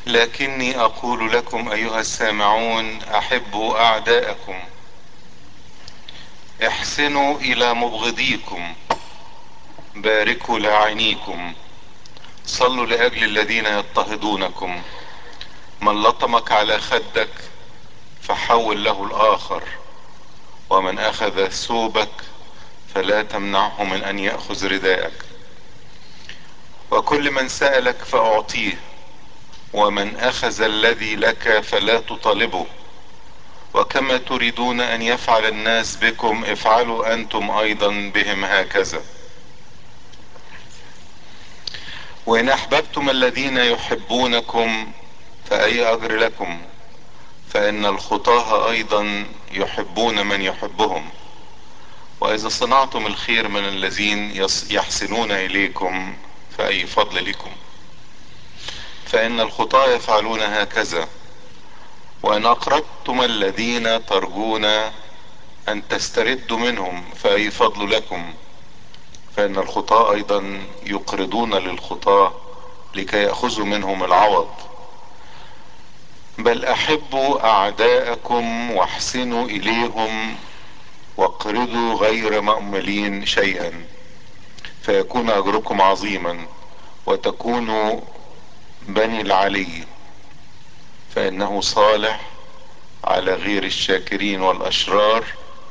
لكني اقول لكم ايها السامعون احبوا اعداءكم احسنوا الى مبغضيكم باركوا لاعنيكم صلوا لاجل الذين يضطهدونكم من لطمك على خدك فحول له الاخر ومن اخذ ثوبك فلا تمنعه من ان ياخذ رداءك وكل من سالك فاعطيه ومن اخذ الذي لك فلا تطالبه وكما تريدون ان يفعل الناس بكم افعلوا انتم ايضا بهم هكذا وان احببتم الذين يحبونكم فاي اجر لكم فان الخطاه ايضا يحبون من يحبهم واذا صنعتم الخير من الذين يحسنون اليكم فاي فضل لكم فان الخطاه يفعلون هكذا وان اقرضتم الذين ترجون ان تستردوا منهم فاي فضل لكم فان الخطاه ايضا يقرضون للخطاه لكي ياخذوا منهم العوض بل احبوا اعداءكم واحسنوا اليهم واقرضوا غير مأملين شيئا فيكون اجركم عظيما وتكونوا بني العلي فانه صالح على غير الشاكرين والاشرار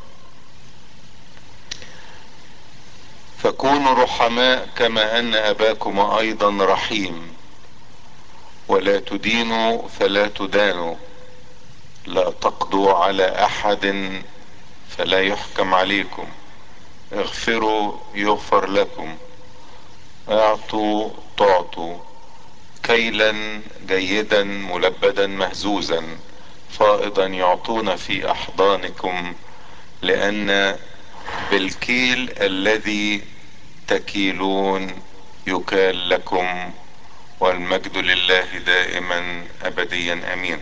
فكونوا رحماء كما ان اباكم ايضا رحيم ولا تدينوا فلا تدانوا لا تقضوا على احد فلا يحكم عليكم اغفروا يغفر لكم اعطوا تعطوا كيلا جيدا ملبدا مهزوزا فائضا يعطون في احضانكم لان بالكيل الذي تكيلون يكال لكم والمجد لله دائما ابديا امين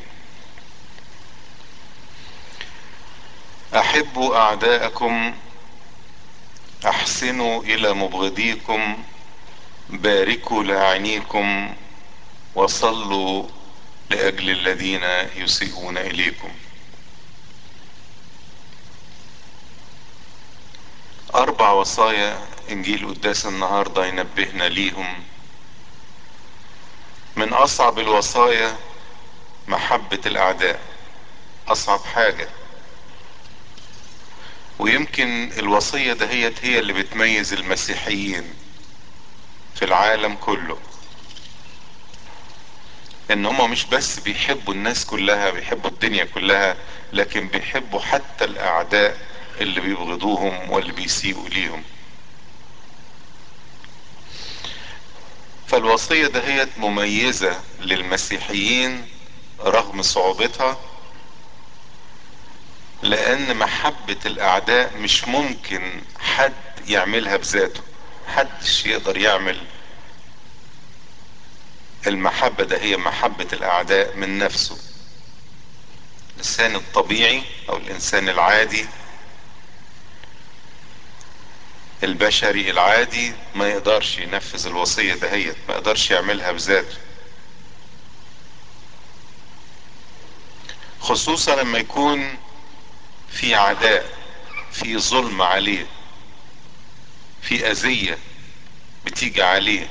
احبوا اعداءكم احسنوا الى مبغضيكم باركوا لاعنيكم وصلوا لاجل الذين يسيئون اليكم اربع وصايا انجيل قداس النهارده ينبهنا ليهم من اصعب الوصايا محبة الاعداء اصعب حاجة ويمكن الوصية دهيت هي اللي بتميز المسيحيين في العالم كله ان هم مش بس بيحبوا الناس كلها بيحبوا الدنيا كلها لكن بيحبوا حتى الاعداء اللي بيبغضوهم واللي بيسيئوا ليهم فالوصية دهيت مميزة للمسيحيين رغم صعوبتها لان محبة الاعداء مش ممكن حد يعملها بذاته محدش يقدر يعمل المحبة ده هي محبة الاعداء من نفسه الانسان الطبيعي او الانسان العادي البشري العادي ما يقدرش ينفذ الوصية دهيت ما يقدرش يعملها بذاته خصوصا لما يكون في عداء في ظلم عليه في اذية بتيجي عليه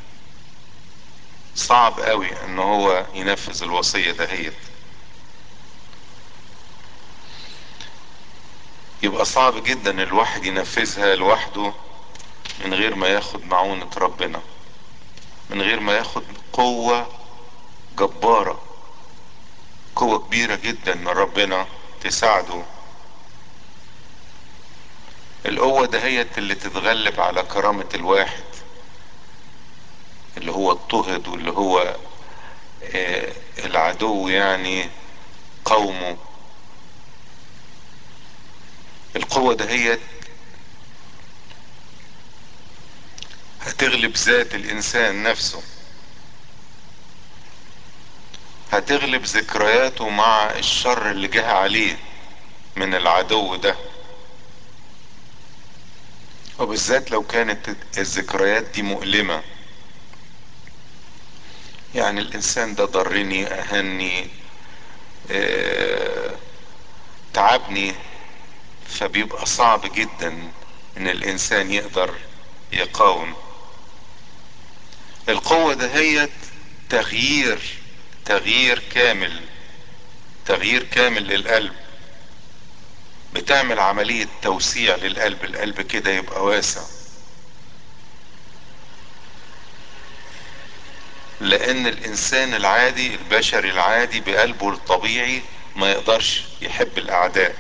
صعب قوي ان هو ينفذ الوصية دهيت يبقى صعب جدا الواحد ينفذها لوحده من غير ما ياخد معونة ربنا من غير ما ياخد قوة جبارة قوة كبيرة جدا من ربنا تساعده القوة دهيت اللي تتغلب على كرامة الواحد اللي هو اضطهد واللي هو آه العدو يعني قومه القوة دهيت هتغلب ذات الانسان نفسه هتغلب ذكرياته مع الشر اللي جه عليه من العدو ده وبالذات لو كانت الذكريات دي مؤلمة يعني الانسان ده ضرني اهني اه تعبني فبيبقى صعب جدا ان الانسان يقدر يقاوم القوة دهيت تغيير تغيير كامل تغيير كامل للقلب بتعمل عملية توسيع للقلب القلب كده يبقى واسع لان الانسان العادي البشري العادي بقلبه الطبيعي ما يقدرش يحب الاعداء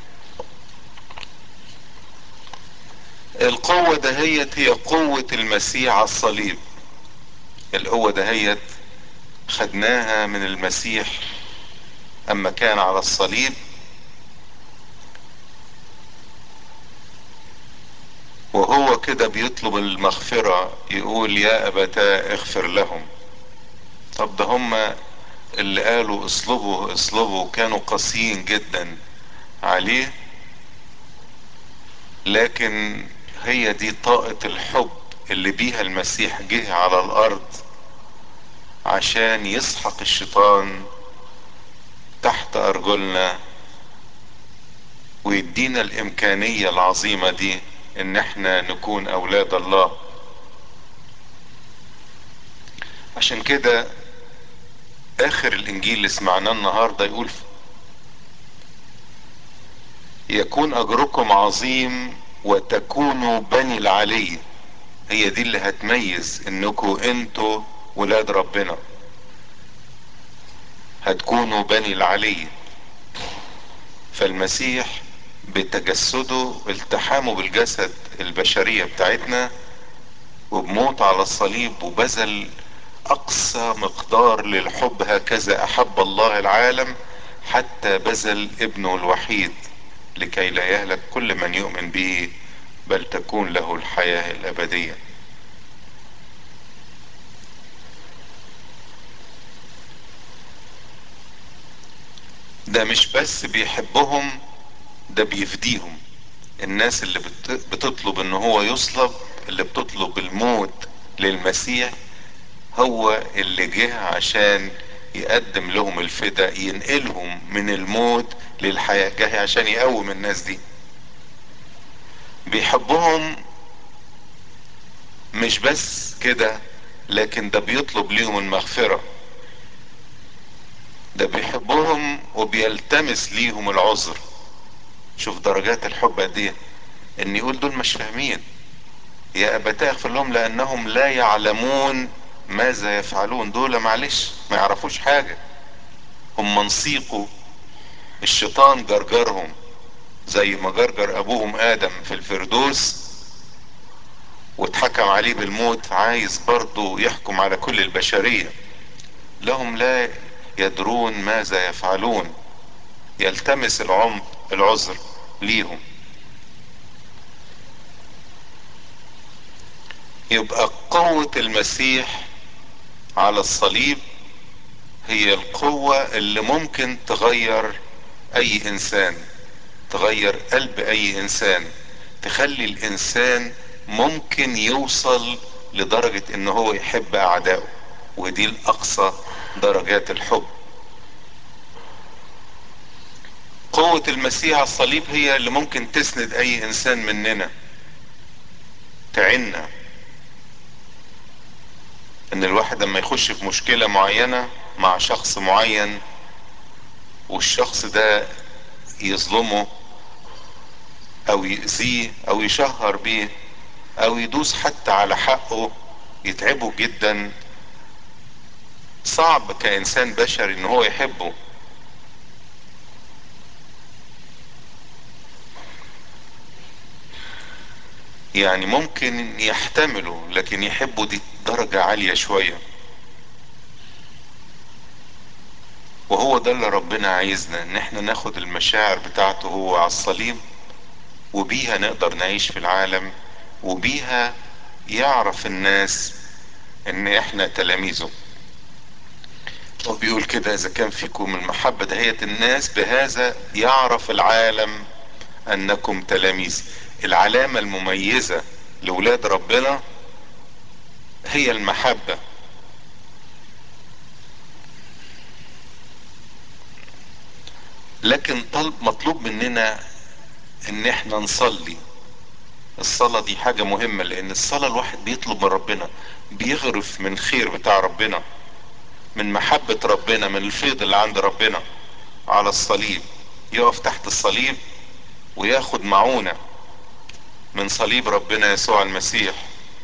القوة دهيت هي قوة المسيح على الصليب القوة دهيت خدناها من المسيح اما كان على الصليب وهو كده بيطلب المغفرة يقول يا ابتاه اغفر لهم طب ده هما اللي قالوا اصلبوا اصلبوا كانوا قاسيين جدا عليه لكن هي دي طاقة الحب اللي بيها المسيح جه على الارض عشان يسحق الشيطان تحت ارجلنا ويدينا الامكانية العظيمة دي ان احنا نكون اولاد الله عشان كده اخر الانجيل اللي سمعناه النهاردة يقول يكون اجركم عظيم وتكونوا بني العلي هي دي اللي هتميز انكم انتوا ولاد ربنا هتكونوا بني العلي فالمسيح بتجسده التحامه بالجسد البشرية بتاعتنا وبموت على الصليب وبذل اقصى مقدار للحب هكذا احب الله العالم حتى بذل ابنه الوحيد لكي لا يهلك كل من يؤمن به بل تكون له الحياة الابدية ده مش بس بيحبهم ده بيفديهم الناس اللي بتطلب ان هو يصلب اللي بتطلب الموت للمسيح هو اللي جه عشان يقدم لهم الفداء ينقلهم من الموت للحياة جه عشان يقوم الناس دي بيحبهم مش بس كده لكن ده بيطلب ليهم المغفرة ده بيحبهم وبيلتمس ليهم العذر شوف درجات الحب قد ايه ان يقول دول مش فاهمين يا ابتاه اغفر لهم لانهم لا يعلمون ماذا يفعلون دول معلش ما يعرفوش حاجة هم منسيقوا الشيطان جرجرهم زي ما جرجر ابوهم ادم في الفردوس واتحكم عليه بالموت عايز برضه يحكم على كل البشرية لهم لا يدرون ماذا يفعلون يلتمس العمق العذر ليهم يبقى قوة المسيح على الصليب هي القوة اللي ممكن تغير اي انسان تغير قلب اي انسان تخلي الانسان ممكن يوصل لدرجة ان هو يحب اعدائه ودي الاقصى درجات الحب قوة المسيح على الصليب هي اللي ممكن تسند اي انسان مننا تعنا ان الواحد لما يخش في مشكلة معينة مع شخص معين والشخص ده يظلمه او يأذيه او يشهر بيه او يدوس حتى على حقه يتعبه جدا صعب كانسان بشري ان هو يحبه يعني ممكن يحتمله لكن يحبه دي درجة عالية شوية وهو ده اللي ربنا عايزنا ان احنا ناخد المشاعر بتاعته هو على الصليب وبيها نقدر نعيش في العالم وبيها يعرف الناس ان احنا تلاميذه وبيقول كده اذا كان فيكم المحبة دهية الناس بهذا يعرف العالم انكم تلاميذ العلامة المميزة لولاد ربنا هي المحبة لكن طلب مطلوب مننا ان احنا نصلي الصلاة دي حاجة مهمة لان الصلاة الواحد بيطلب من ربنا بيغرف من خير بتاع ربنا من محبة ربنا من الفيض اللي عند ربنا على الصليب يقف تحت الصليب وياخد معونة من صليب ربنا يسوع المسيح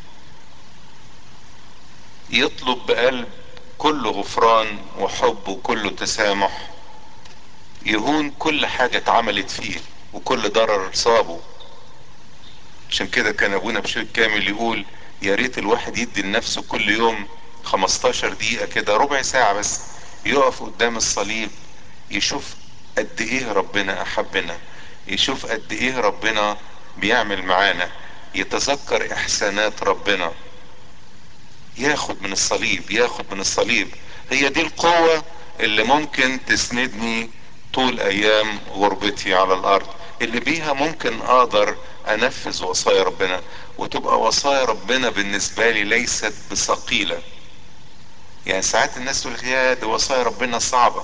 يطلب بقلب كله غفران وحب وكله تسامح يهون كل حاجة اتعملت فيه وكل ضرر صابه عشان كده كان ابونا بشير كامل يقول يا ريت الواحد يدي لنفسه كل يوم 15 دقيقة كده ربع ساعة بس يقف قدام الصليب يشوف قد ايه ربنا احبنا يشوف قد ايه ربنا بيعمل معانا يتذكر احسانات ربنا ياخد من الصليب ياخد من الصليب هي دي القوة اللي ممكن تسندني طول ايام غربتي على الارض اللي بيها ممكن اقدر انفذ وصايا ربنا وتبقى وصايا ربنا بالنسبة لي ليست بثقيلة يعني ساعات الناس تقول يا دي وصايا ربنا صعبة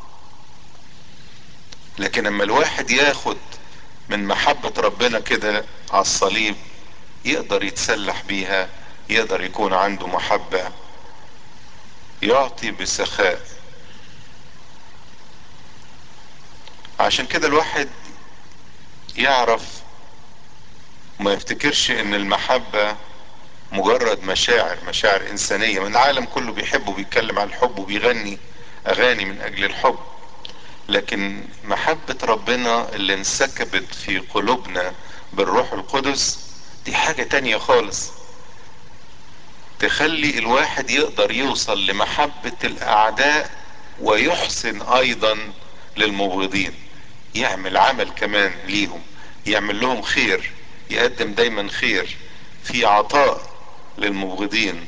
لكن اما الواحد ياخد من محبة ربنا كده على الصليب يقدر يتسلح بيها يقدر يكون عنده محبة يعطي بسخاء عشان كده الواحد يعرف وما يفتكرش ان المحبة مجرد مشاعر مشاعر انسانية من العالم كله بيحب وبيتكلم عن الحب وبيغني اغاني من اجل الحب لكن محبة ربنا اللي انسكبت في قلوبنا بالروح القدس دي حاجة تانية خالص تخلي الواحد يقدر يوصل لمحبة الاعداء ويحسن ايضا للمبغضين يعمل عمل كمان ليهم يعمل لهم خير يقدم دايما خير في عطاء للمبغضين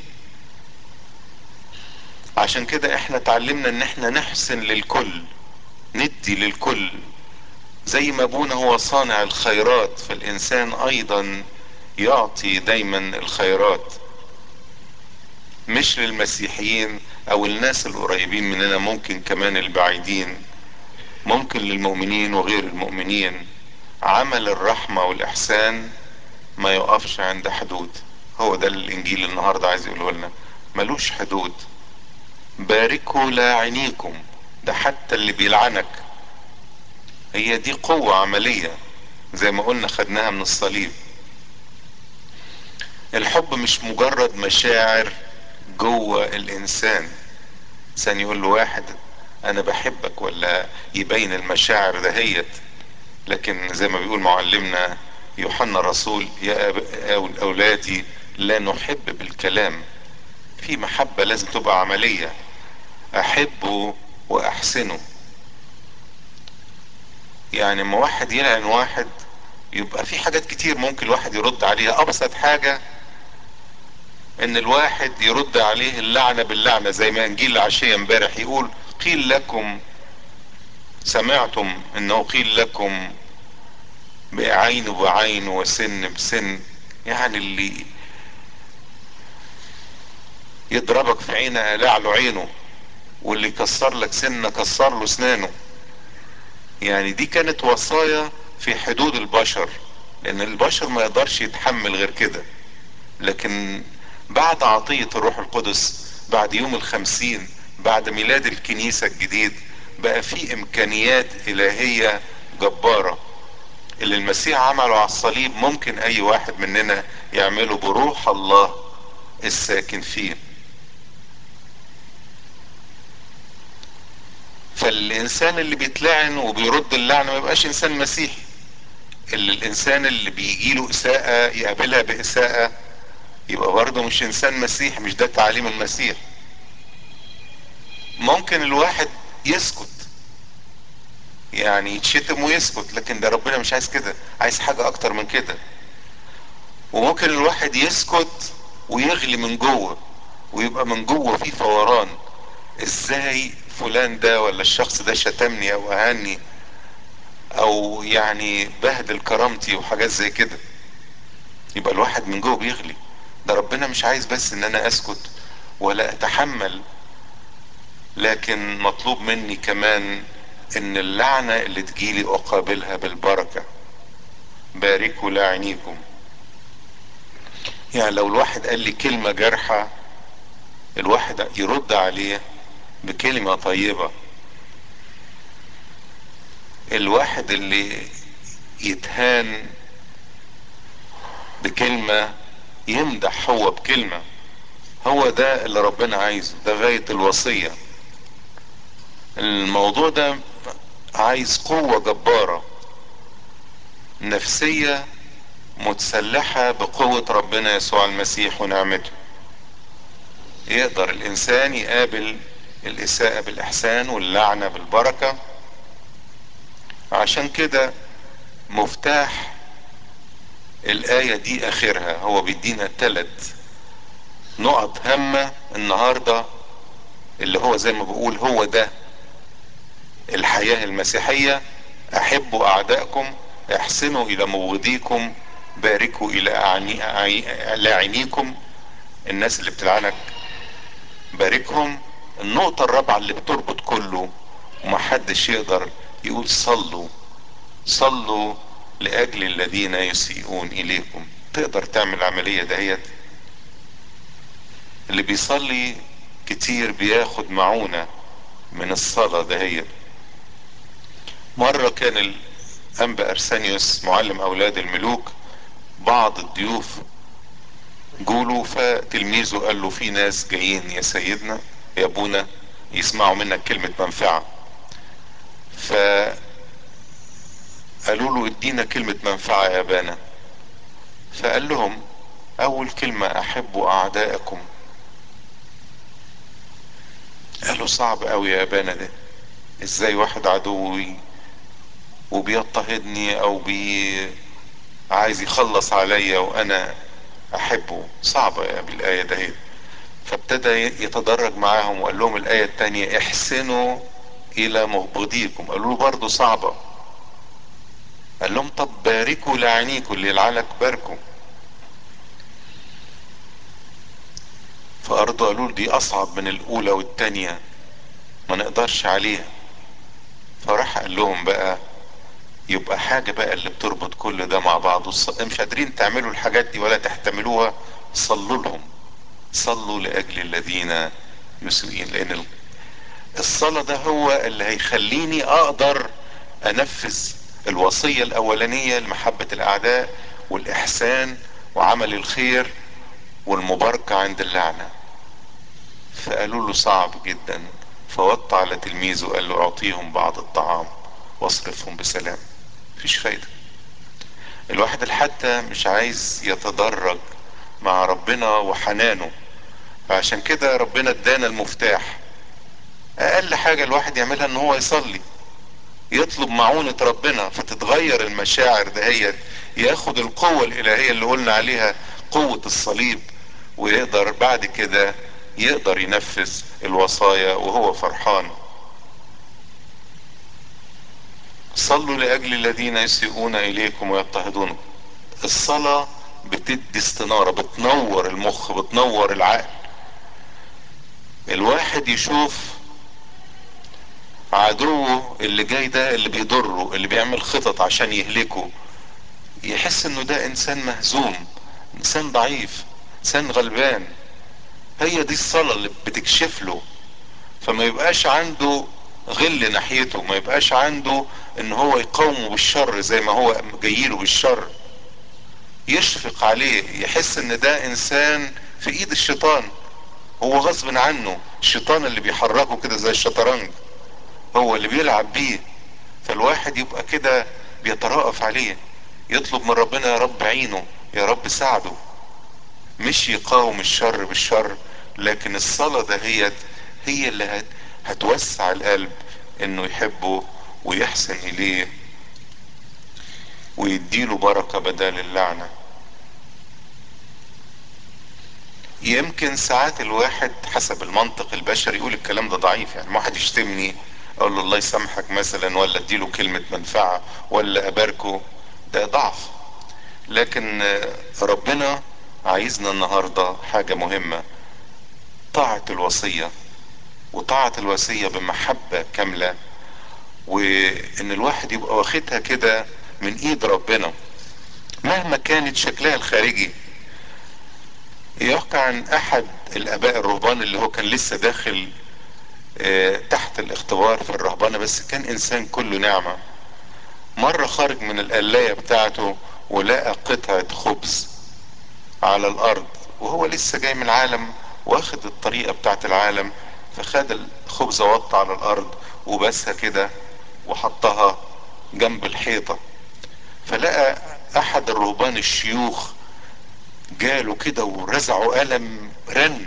عشان كده احنا اتعلمنا ان احنا نحسن للكل ندي للكل زي ما ابونا هو صانع الخيرات فالانسان ايضا يعطي دايما الخيرات مش للمسيحيين او الناس القريبين مننا ممكن كمان البعيدين ممكن للمؤمنين وغير المؤمنين عمل الرحمة والاحسان ما يقفش عند حدود هو ده الانجيل النهاردة عايز يقوله لنا ملوش حدود باركوا لاعنيكم ده حتى اللي بيلعنك هي دي قوة عملية زي ما قلنا خدناها من الصليب الحب مش مجرد مشاعر جوه الانسان انسان يقول له واحد انا بحبك ولا يبين المشاعر دهيت لكن زي ما بيقول معلمنا يوحنا الرسول يا اولادي لا نحب بالكلام في محبة لازم تبقى عملية احبه واحسنه يعني اما واحد يلعن واحد يبقى في حاجات كتير ممكن الواحد يرد عليها ابسط حاجة ان الواحد يرد عليه اللعنة باللعنة زي ما انجيل العشية امبارح يقول قيل لكم سمعتم انه قيل لكم بعين بعين وسن بسن يعني اللي يضربك في عينه قلع له عينه واللي يكسر لك سنه كسر له اسنانه يعني دي كانت وصايا في حدود البشر لان البشر ما يقدرش يتحمل غير كده لكن بعد عطية الروح القدس بعد يوم الخمسين بعد ميلاد الكنيسة الجديد بقى في امكانيات الهية جبارة اللي المسيح عمله على الصليب ممكن اي واحد مننا يعمله بروح الله الساكن فيه فالانسان اللي بيتلعن وبيرد اللعنة ما يبقاش انسان مسيحي اللي الانسان اللي بيجيله اساءة يقابلها باساءة يبقى برضه مش انسان مسيح مش ده تعليم المسيح ممكن الواحد يسكت يعني يتشتم ويسكت لكن ده ربنا مش عايز كده عايز حاجة اكتر من كده وممكن الواحد يسكت ويغلي من جوه ويبقى من جوه في فوران ازاي فلان ده ولا الشخص ده شتمني او اهاني او يعني بهدل كرامتي وحاجات زي كده يبقى الواحد من جوه بيغلي ده ربنا مش عايز بس ان انا اسكت ولا اتحمل لكن مطلوب مني كمان ان اللعنة اللي تجيلي اقابلها بالبركة باركوا لاعنيكم يعني لو الواحد قال لي كلمة جارحة الواحد يرد عليه بكلمة طيبة الواحد اللي يتهان بكلمة يمدح هو بكلمة هو ده اللي ربنا عايزه ده غاية الوصية الموضوع ده عايز قوة جبارة نفسية متسلحة بقوة ربنا يسوع المسيح ونعمته يقدر الانسان يقابل الاساءة بالاحسان واللعنة بالبركة عشان كده مفتاح الآية دي آخرها هو بيدينا ثلاث نقط هامة النهاردة اللي هو زي ما بقول هو ده الحياة المسيحية أحبوا أعدائكم احسنوا إلى مبغضيكم باركوا إلى لاعنيكم الناس اللي بتلعنك باركهم النقطة الرابعة اللي بتربط كله ومحدش يقدر يقول صلوا صلوا لأجل الذين يسيئون إليكم تقدر تعمل العملية دهيت اللي بيصلي كتير بياخد معونة من الصلاة دهيت مرة كان الأنبا أرسانيوس معلم أولاد الملوك بعض الضيوف جوله فتلميذه قال له في ناس جايين يا سيدنا يا ابونا يسمعوا منك كلمة منفعة ف قالوا له ادينا كلمة منفعة يا بانا فقال لهم اول كلمة احبوا اعدائكم قالوا صعب قوي يا بانا ده ازاي واحد عدوي وبيضطهدني او بي عايز يخلص عليا وانا احبه صعبة يا بالاية دهيت فابتدى يتدرج معاهم وقال لهم الاية التانية احسنوا الى مبغضيكم قالوا له برضه صعبة قال لهم طب باركوا لعينيكم اللي يلعنك باركوا فأرضه قالوا دي أصعب من الأولى والتانية ما نقدرش عليها فراح قال لهم بقى يبقى حاجة بقى اللي بتربط كل ده مع بعض مش قادرين تعملوا الحاجات دي ولا تحتملوها صلوا لهم صلوا لأجل الذين يسيئين لأن الصلاة ده هو اللي هيخليني أقدر أنفذ الوصية الأولانية لمحبة الأعداء والإحسان وعمل الخير والمباركة عند اللعنة فقالوا له صعب جدا فوط على تلميذه قال له أعطيهم بعض الطعام واصرفهم بسلام مفيش فايدة الواحد حتى مش عايز يتدرج مع ربنا وحنانه فعشان كده ربنا ادانا المفتاح اقل حاجة الواحد يعملها ان هو يصلي يطلب معونة ربنا فتتغير المشاعر دهيت ياخد القوة الالهية اللي قلنا عليها قوة الصليب ويقدر بعد كده يقدر ينفذ الوصايا وهو فرحان صلوا لأجل الذين يسيئون إليكم ويضطهدونكم الصلاة بتدي استنارة بتنور المخ بتنور العقل الواحد يشوف عدوه اللي جاي ده اللي بيضره اللي بيعمل خطط عشان يهلكه يحس انه ده انسان مهزوم انسان ضعيف انسان غلبان هي دي الصلاة اللي بتكشف له فما يبقاش عنده غل ناحيته ما يبقاش عنده ان هو يقاومه بالشر زي ما هو جايله بالشر يشفق عليه يحس ان ده انسان في ايد الشيطان هو غصب عنه الشيطان اللي بيحركه كده زي الشطرنج هو اللي بيلعب بيه فالواحد يبقى كده بيترأف عليه يطلب من ربنا يا رب عينه يا رب ساعده مش يقاوم الشر بالشر لكن الصلاة دهيت هي اللي هتوسع القلب انه يحبه ويحسن اليه ويديله بركة بدل اللعنة يمكن ساعات الواحد حسب المنطق البشري يقول الكلام ده ضعيف يعني واحد يشتمني اقول له الله يسامحك مثلا ولا اديله كلمة منفعة ولا اباركه ده ضعف لكن ربنا عايزنا النهاردة حاجة مهمة طاعة الوصية وطاعة الوصية بمحبة كاملة وان الواحد يبقى واخدها كده من ايد ربنا مهما كانت شكلها الخارجي يحكى عن احد الاباء الرهبان اللي هو كان لسه داخل اه تحت الاختبار في الرهبانة بس كان انسان كله نعمة مرة خارج من القلاية بتاعته ولقى قطعة خبز على الارض وهو لسه جاي من العالم واخد الطريقة بتاعت العالم فخد الخبزة وط على الارض وبسها كده وحطها جنب الحيطة فلقى احد الرهبان الشيوخ جاله كده ورزعه قلم رن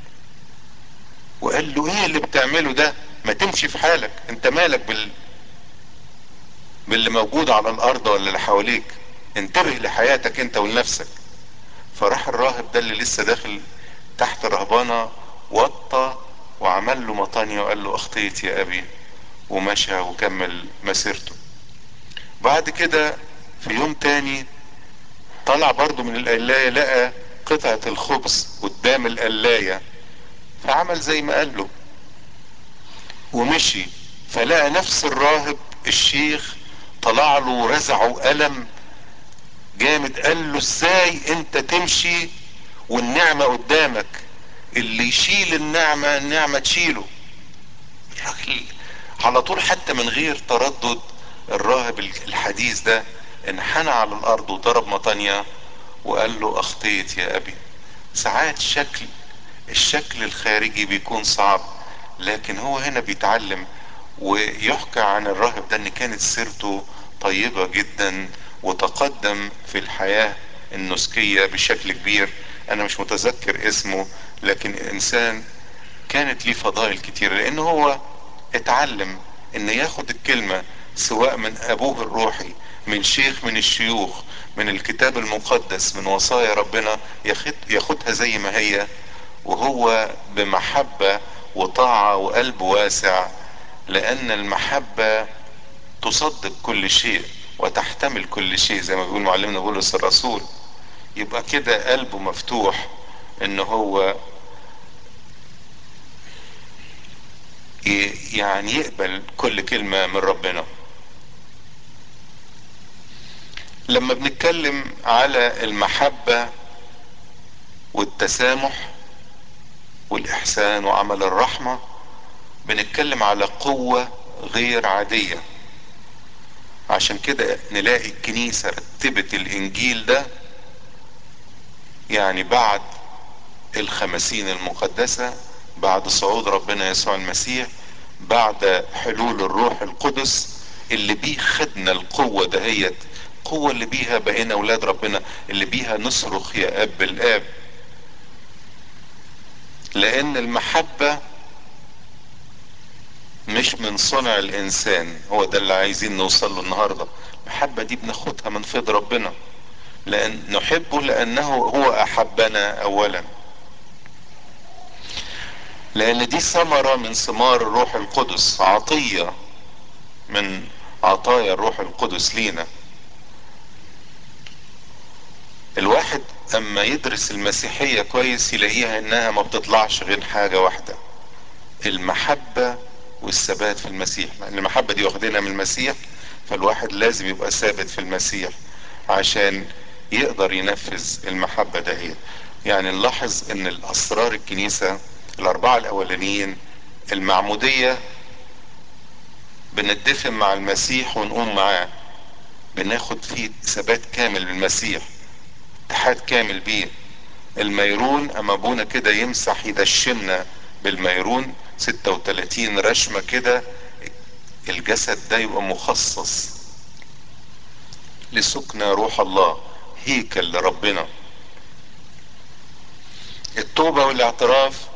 وقال له ايه اللي بتعمله ده ما تمشي في حالك انت مالك بال باللي موجود على الارض ولا اللي حواليك انتبه لحياتك انت ولنفسك فراح الراهب ده اللي لسه داخل تحت الرهبانة وطى وعمل له مطانية وقال له اخطيت يا ابي ومشى وكمل مسيرته بعد كده في يوم تاني طلع برضه من القلاية لقى قطعة الخبز قدام القلاية فعمل زي ما قال له ومشي فلقى نفس الراهب الشيخ طلع له ورزعه قلم جامد قال له ازاي انت تمشي والنعمة قدامك اللي يشيل النعمة النعمة تشيله الراجل على طول حتى من غير تردد الراهب الحديث ده انحنى على الارض وضرب مطانية وقال له اخطيت يا ابي ساعات شكل الشكل الخارجي بيكون صعب لكن هو هنا بيتعلم ويحكى عن الراهب ده ان كانت سيرته طيبة جدا وتقدم في الحياة النسكية بشكل كبير انا مش متذكر اسمه لكن انسان كانت ليه فضائل كتير لان هو اتعلم ان ياخد الكلمة سواء من ابوه الروحي من شيخ من الشيوخ من الكتاب المقدس من وصايا ربنا ياخد ياخدها زي ما هي وهو بمحبة وطاعة وقلب واسع لان المحبة تصدق كل شيء وتحتمل كل شيء زي ما بيقول معلمنا بولس الرسول يبقى كده قلبه مفتوح ان هو يعني يقبل كل كلمة من ربنا لما بنتكلم على المحبة والتسامح والإحسان وعمل الرحمة بنتكلم على قوة غير عادية عشان كده نلاقي الكنيسة رتبت الإنجيل ده يعني بعد الخمسين المقدسة بعد صعود ربنا يسوع المسيح بعد حلول الروح القدس اللي بيه خدنا القوة دهيت القوة اللي بيها بقينا اولاد ربنا اللي بيها نصرخ يا اب الاب لان المحبة مش من صنع الانسان هو ده اللي عايزين نوصل له النهاردة المحبة دي بناخدها من فضل ربنا لان نحبه لانه هو احبنا اولا لان دي ثمرة من ثمار الروح القدس عطية من عطايا الروح القدس لينا الواحد اما يدرس المسيحية كويس يلاقيها انها ما بتطلعش غير حاجة واحدة المحبة والثبات في المسيح لان المحبة دي واخدينها من المسيح فالواحد لازم يبقى ثابت في المسيح عشان يقدر ينفذ المحبة دهيت يعني نلاحظ ان الاسرار الكنيسة الاربعة الاولانيين المعمودية بندفن مع المسيح ونقوم معاه بناخد فيه ثبات كامل بالمسيح اتحاد كامل بيه الميرون اما ابونا كده يمسح يدشمنا بالميرون 36 رشمة كده الجسد ده يبقى مخصص لسكنى روح الله هيكل لربنا التوبة والاعتراف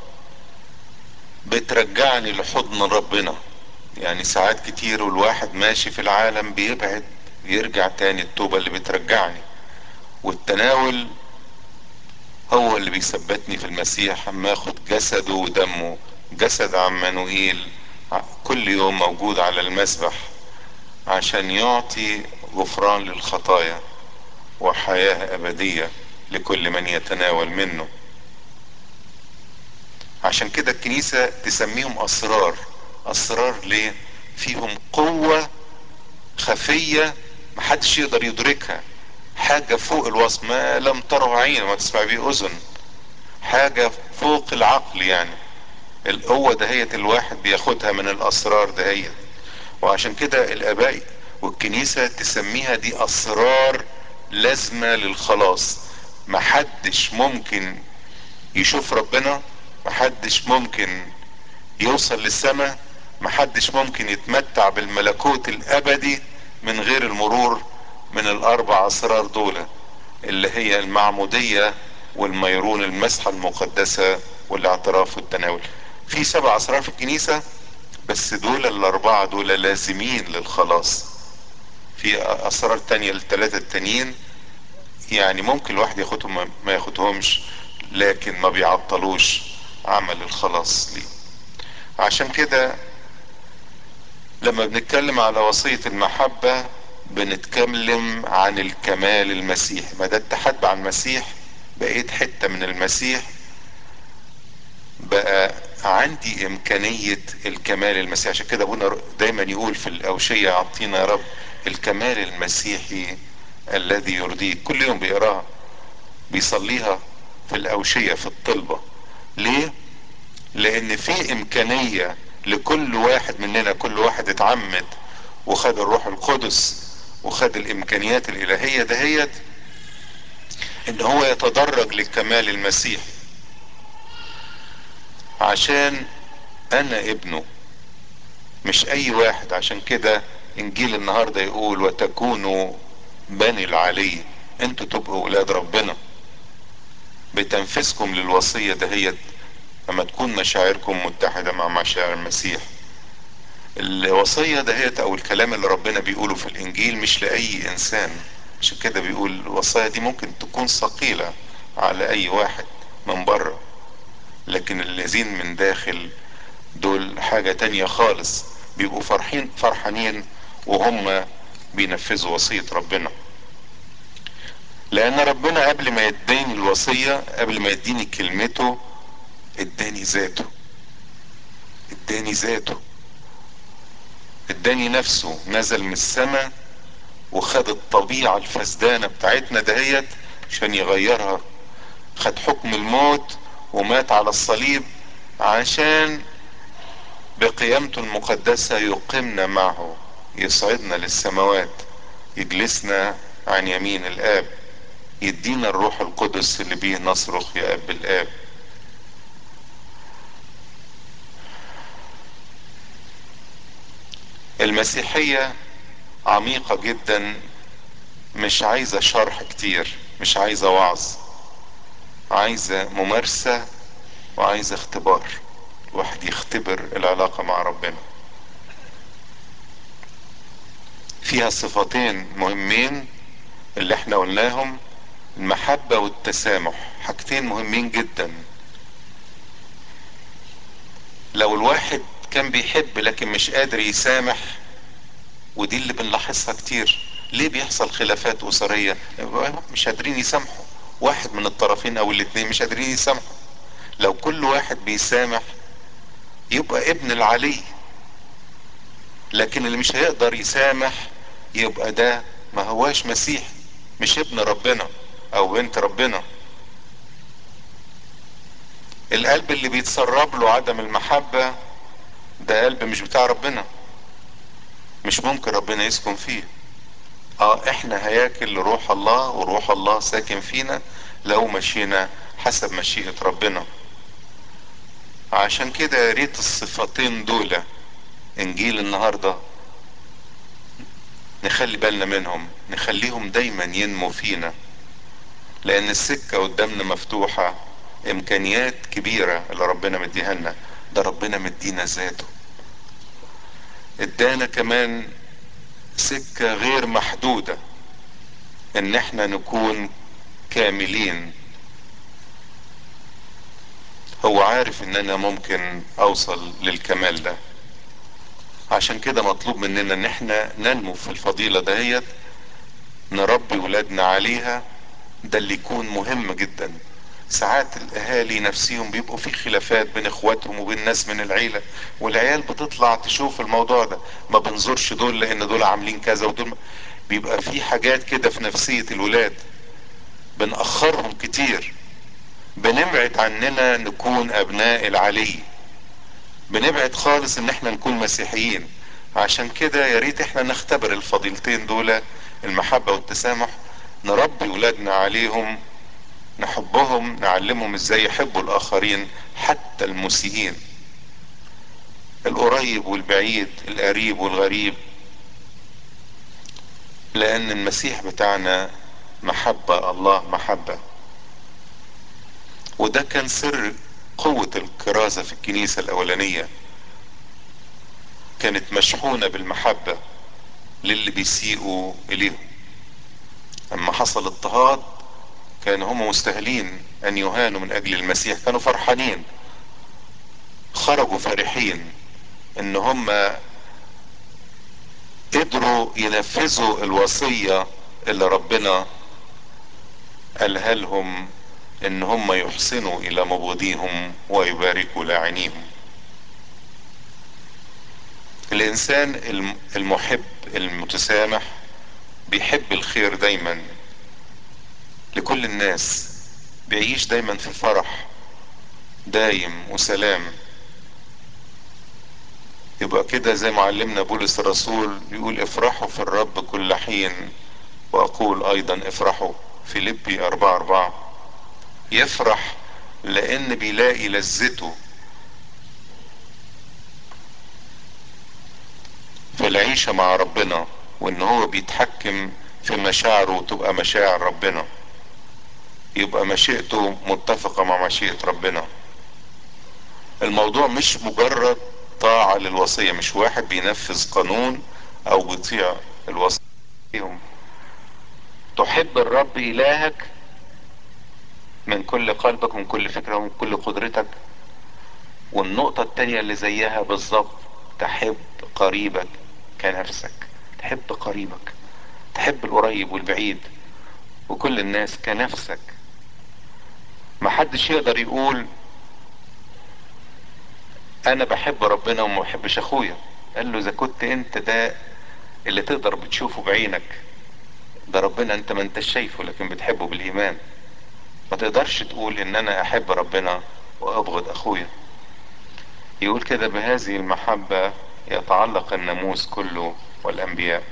بترجعني لحضن ربنا يعني ساعات كتير والواحد ماشي في العالم بيبعد يرجع تاني التوبة اللي بترجعني والتناول هو اللي بيثبتني في المسيح اما اخد جسده ودمه جسد عمانوئيل كل يوم موجود على المسبح عشان يعطي غفران للخطايا وحياة ابدية لكل من يتناول منه عشان كده الكنيسة تسميهم اسرار اسرار ليه فيهم قوة خفية محدش يقدر يدركها حاجة فوق الوصف ما لم تره عين وما تسمع به اذن حاجة فوق العقل يعني القوة دهيت الواحد بياخدها من الاسرار دهيت وعشان كده الاباء والكنيسة تسميها دي اسرار لازمة للخلاص محدش ممكن يشوف ربنا محدش ممكن يوصل للسماء محدش ممكن يتمتع بالملكوت الابدي من غير المرور من الاربع اسرار دول اللي هي المعمودية والميرون المسحة المقدسة والاعتراف والتناول في سبع اسرار في الكنيسة بس دول الاربعة دول لازمين للخلاص في اسرار تانية للثلاثة التانيين يعني ممكن الواحد ياخدهم ما ياخدهمش لكن ما بيعطلوش عمل الخلاص ليه عشان كده لما بنتكلم على وصية المحبة بنتكلم عن الكمال المسيحي ما ده اتحاد مع المسيح بقيت حتة من المسيح بقى عندي امكانية الكمال المسيحي عشان كده ابونا دايما يقول في الاوشية اعطينا يا رب الكمال المسيحي الذي يرضيك كل يوم بيقراها بيصليها في الاوشية في الطلبة ليه لان في امكانية لكل واحد مننا كل واحد اتعمد وخد الروح القدس وخد الامكانيات الالهية دهيت ان هو يتدرج للكمال المسيحي عشان انا ابنه مش اي واحد عشان كده انجيل النهاردة يقول وتكونوا بني العلي انتوا تبقوا اولاد ربنا بتنفذكم للوصية دهيت لما تكون مشاعركم متحدة مع مشاعر المسيح الوصية دهيت او الكلام اللي ربنا بيقوله في الانجيل مش لاي انسان عشان كده بيقول الوصايا دي ممكن تكون ثقيلة على اي واحد من بره لكن الذين من داخل دول حاجة تانية خالص بيبقوا فرحين فرحانين وهم بينفذوا وصية ربنا لان ربنا قبل ما يديني الوصية قبل ما يديني كلمته اداني ذاته اداني ذاته اداني نفسه نزل من السماء وخد الطبيعة الفسدانة بتاعتنا دهيت عشان يغيرها خد حكم الموت ومات على الصليب عشان بقيامته المقدسة يقيمنا معه يصعدنا للسماوات يجلسنا عن يمين الآب يدينا الروح القدس اللي بيه نصرخ يا أب الآب المسيحية عميقة جدا مش عايزة شرح كتير مش عايزة وعظ عايزة ممارسة وعايزة اختبار الواحد يختبر العلاقة مع ربنا فيها صفتين مهمين اللي احنا قلناهم المحبة والتسامح حاجتين مهمين جدا لو الواحد كان بيحب لكن مش قادر يسامح ودي اللي بنلاحظها كتير ليه بيحصل خلافات اسرية مش قادرين يسامحوا واحد من الطرفين او الاتنين مش قادرين يسامحوا لو كل واحد بيسامح يبقى ابن العلي لكن اللي مش هيقدر يسامح يبقى ده ما هواش مسيح مش ابن ربنا او بنت ربنا القلب اللي بيتسرب له عدم المحبة ده قلب مش بتاع ربنا مش ممكن ربنا يسكن فيه اه احنا هياكل لروح الله وروح الله ساكن فينا لو مشينا حسب مشيئة ربنا عشان كده يا ريت الصفتين دول انجيل النهارده نخلي بالنا منهم نخليهم دايما ينمو فينا لان السكه قدامنا مفتوحه امكانيات كبيره اللي ربنا مديها لنا ده ربنا مدينا ذاته ادانا كمان سكه غير محدوده ان احنا نكون كاملين هو عارف ان انا ممكن اوصل للكمال ده عشان كده مطلوب مننا ان احنا ننمو في الفضيلة دهيت نربي ولادنا عليها ده اللي يكون مهم جدا ساعات الاهالي نفسيهم بيبقوا في خلافات بين اخواتهم وبين ناس من العيلة والعيال بتطلع تشوف الموضوع ده ما بنظرش دول لان دول عاملين كذا ودول بيبقى في حاجات كده في نفسية الولاد بنأخرهم كتير بنبعد عننا نكون ابناء العلي بنبعد خالص ان احنا نكون مسيحيين عشان كده يا ريت احنا نختبر الفضيلتين دول المحبة والتسامح نربي ولادنا عليهم نحبهم نعلمهم ازاي يحبوا الاخرين حتى المسيئين القريب والبعيد القريب والغريب لان المسيح بتاعنا محبة الله محبة وده كان سر قوة الكرازة في الكنيسة الاولانية كانت مشحونة بالمحبة للي بيسيئوا اليهم اما حصل اضطهاد كانوا هم مستاهلين ان يهانوا من اجل المسيح كانوا فرحانين خرجوا فرحين ان هم قدروا ينفذوا الوصية اللي ربنا قالها لهم ان هم يحسنوا الى مبغضيهم ويباركوا لاعنيهم الانسان المحب المتسامح بيحب الخير دايما لكل الناس بيعيش دايما في فرح دايم وسلام يبقى كده زي ما علمنا بولس الرسول بيقول افرحوا في الرب كل حين واقول ايضا افرحوا فيليبي اربعة اربعة يفرح لان بيلاقي لذته في العيشة مع ربنا وان هو بيتحكم في مشاعره وتبقى مشاعر ربنا يبقى مشيئته متفقة مع مشيئة ربنا الموضوع مش مجرد طاعة للوصية مش واحد بينفذ قانون او بيطيع الوصية تحب الرب الهك من كل قلبك ومن كل فكرة ومن كل قدرتك والنقطة التانية اللي زيها بالظبط تحب قريبك كنفسك تحب قريبك تحب القريب والبعيد وكل الناس كنفسك محدش يقدر يقول انا بحب ربنا وما بحبش اخويا قال له اذا كنت انت ده اللي تقدر بتشوفه بعينك ده ربنا انت ما انت شايفه لكن بتحبه بالايمان ما تقدرش تقول ان انا احب ربنا وابغض اخويا يقول كده بهذه المحبة يتعلق الناموس كله والانبياء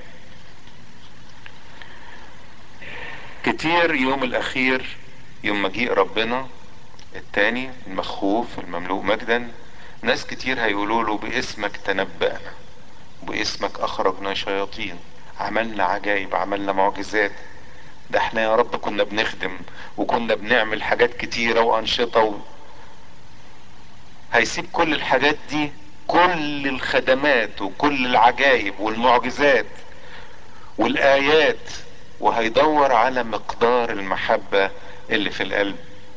كتير يوم الاخير يوم مجيء ربنا التاني المخوف المملوء مجدا ناس كتير هيقولوا له باسمك تنبأنا باسمك اخرجنا شياطين عملنا عجائب عملنا معجزات ده احنا يا رب كنا بنخدم وكنا بنعمل حاجات كتيرة وانشطة و... هيسيب كل الحاجات دي كل الخدمات وكل العجائب والمعجزات والايات وهيدور على مقدار المحبة اللي في القلب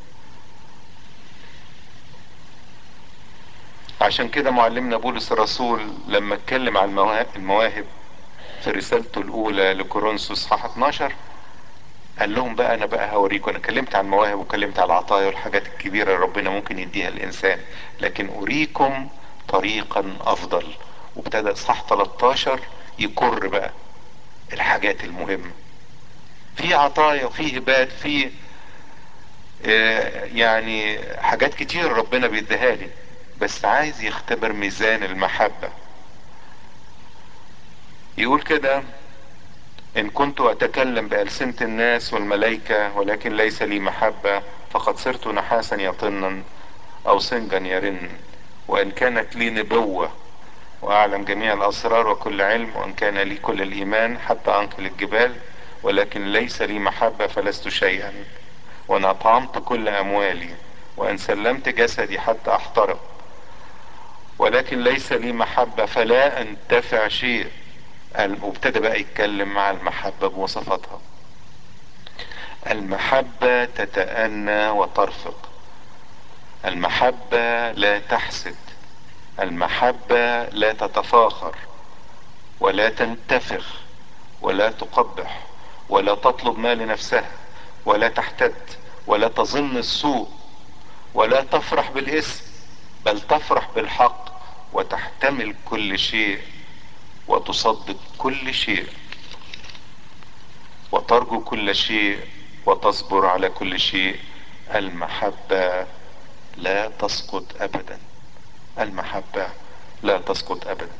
عشان كده معلمنا بولس الرسول لما اتكلم عن المواهب في رسالته الاولى لكورنثوس صح 12 قال لهم بقى انا بقى هوريكم انا اتكلمت عن المواهب واتكلمت على العطايا والحاجات الكبيرة اللي ربنا ممكن يديها الانسان لكن اريكم طريقا افضل وابتدى صح 13 يكر بقى الحاجات المهمة في عطايا وفي هبات في اه يعني حاجات كتير ربنا بيديها لي بس عايز يختبر ميزان المحبة يقول كده ان كنت اتكلم بألسنة الناس والملائكة ولكن ليس لي محبة فقد صرت نحاسا يطنا او سنجا يرن وان كانت لي نبوة واعلم جميع الاسرار وكل علم وان كان لي كل الايمان حتى انقل الجبال ولكن ليس لي محبة فلست شيئا وان اطعمت كل اموالي وان سلمت جسدي حتى احترق ولكن ليس لي محبة فلا انتفع شيء وابتدى بقى يتكلم مع المحبة بوصفاتها المحبة تتأنى وترفق المحبة لا تحسد المحبة لا تتفاخر ولا تنتفخ ولا تقبح ولا تطلب ما لنفسها ولا تحتد ولا تظن السوء ولا تفرح بالاسم بل تفرح بالحق وتحتمل كل شيء وتصدق كل شيء وترجو كل شيء وتصبر على كل شيء المحبة لا تسقط ابدا المحبة لا تسقط ابدا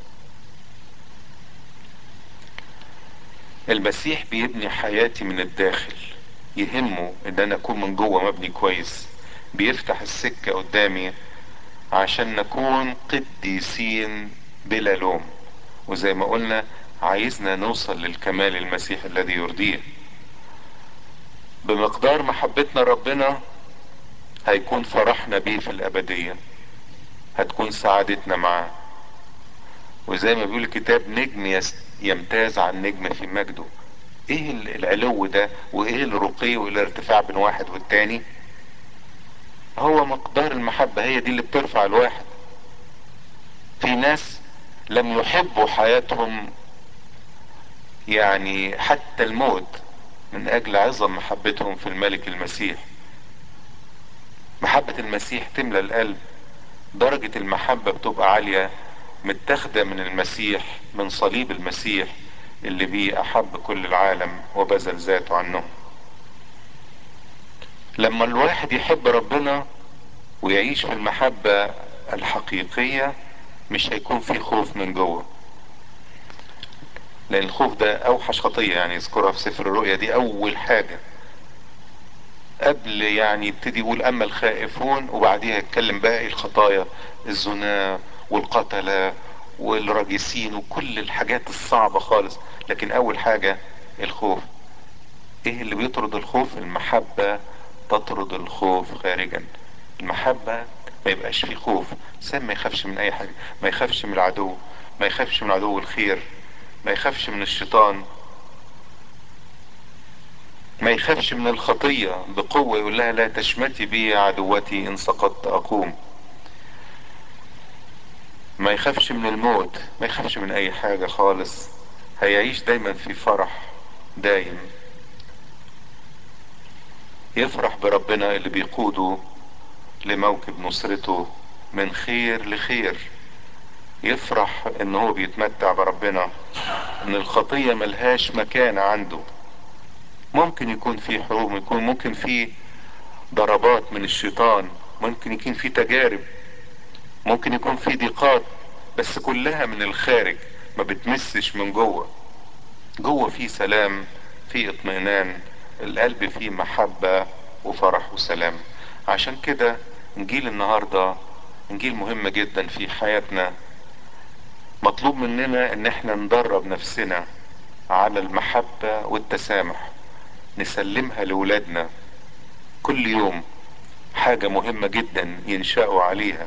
المسيح بيبني حياتي من الداخل يهمه ان انا اكون من جوه مبني كويس بيفتح السكة قدامي عشان نكون قديسين بلا لوم وزي ما قلنا عايزنا نوصل للكمال المسيح الذي يرضيه بمقدار محبتنا ربنا هيكون فرحنا بيه في الابدية هتكون سعادتنا معاه وزي ما بيقول الكتاب نجم يمتاز عن نجم في مجده ايه العلو ده وايه الرقي والارتفاع بين واحد والتاني هو مقدار المحبة هي دي اللي بترفع الواحد في ناس لم يحبوا حياتهم يعني حتى الموت من اجل عظم محبتهم في الملك المسيح محبة المسيح تملى القلب درجة المحبة بتبقى عالية متاخدة من المسيح من صليب المسيح اللي بيه احب كل العالم وبذل ذاته عنه لما الواحد يحب ربنا ويعيش في المحبة الحقيقية مش هيكون في خوف من جوه لان الخوف ده اوحش خطية يعني يذكرها في سفر الرؤيا دي اول حاجة قبل يعني يبتدي يقول اما الخائفون وبعديها يتكلم باقي الخطايا الزنا والقتلة والراجسين وكل الحاجات الصعبة خالص لكن اول حاجة الخوف ايه اللي بيطرد الخوف المحبة تطرد الخوف خارجا المحبة ما يبقاش فيه خوف الانسان ما يخافش من اي حاجة ما يخافش من العدو ما يخافش من عدو الخير ما يخافش من الشيطان ما يخافش من الخطية بقوة يقول لها لا تشمتي بي يا عدوتي ان سقطت اقوم ما يخافش من الموت ما يخافش من اي حاجة خالص هيعيش دايما في فرح دايم يفرح بربنا اللي بيقوده لموكب نصرته من خير لخير يفرح ان هو بيتمتع بربنا ان الخطية ملهاش مكان عنده ممكن يكون في حروب يكون ممكن في ضربات من الشيطان ممكن يكون في تجارب ممكن يكون في ضيقات بس كلها من الخارج ما بتمسش من جوه جوه في سلام في اطمئنان القلب فيه محبة وفرح وسلام عشان كده انجيل النهاردة انجيل مهم جدا في حياتنا مطلوب مننا ان احنا ندرب نفسنا على المحبة والتسامح نسلمها لولادنا كل يوم حاجة مهمة جدا ينشأوا عليها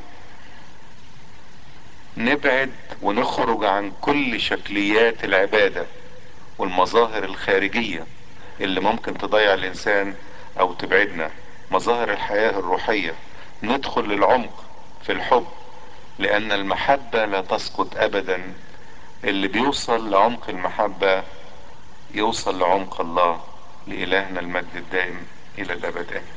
نبعد ونخرج عن كل شكليات العبادة والمظاهر الخارجية اللي ممكن تضيع الانسان او تبعدنا مظاهر الحياة الروحية ندخل للعمق في الحب لان المحبة لا تسقط ابدا اللي بيوصل لعمق المحبة يوصل لعمق الله لإلهنا المجد الدائم إلى الأبد آمين